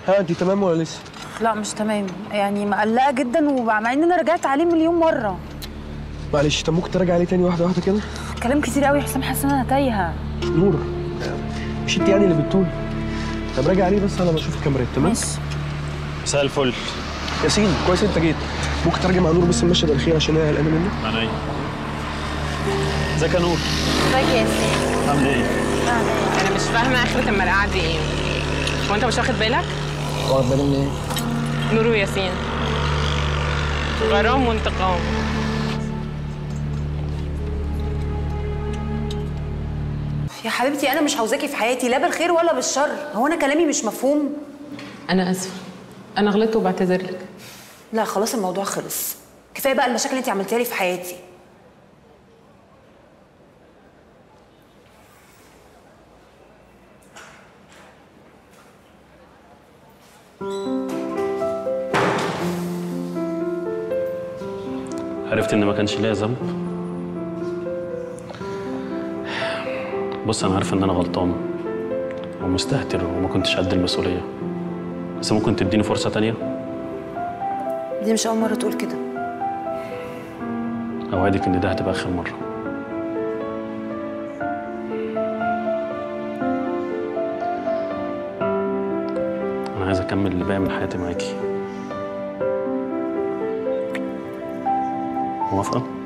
ها انت تمام ولا لسه؟ لا مش تمام يعني مقلقه جدا ومع ان انا رجعت عليه مليون مره معلش طب ممكن تراجع عليه تاني واحده واحده كده؟ كلام كتير قوي يا حسام حاسه ان انا تايهه نور مش انت يعني اللي بتقول طب راجع عليه بس انا بشوف الكاميرات تمام؟ ماشي مساء الفل ياسين كويس انت جيت ممكن تراجع مع نور بس المشهد الاخير عشان هي قلقانه منه عينيا ازيك يا نور ازيك يا ياسين عامل ايه؟ انا مش فاهمه اخرة المرقعه دي ايه هو انت مش واخد بالك واخد بالي من ايه؟ نور وياسين غرام وانتقام يا حبيبتي انا مش عاوزاكي في حياتي لا بالخير ولا بالشر هو انا كلامي مش مفهوم انا اسفه انا غلطت وبعتذر لك لا خلاص الموضوع خلص كفايه بقى المشاكل اللي انت عملتيها لي في حياتي عرفت ان ما كانش ليا ذنب بص انا عارف ان انا غلطان ومستهتر وما كنتش قد المسؤوليه بس ممكن تديني فرصه تانية دي مش اول مره تقول كده اوعدك ان ده هتبقى اخر مره انا عايز اكمل الباقي من حياتي معاكي موافقه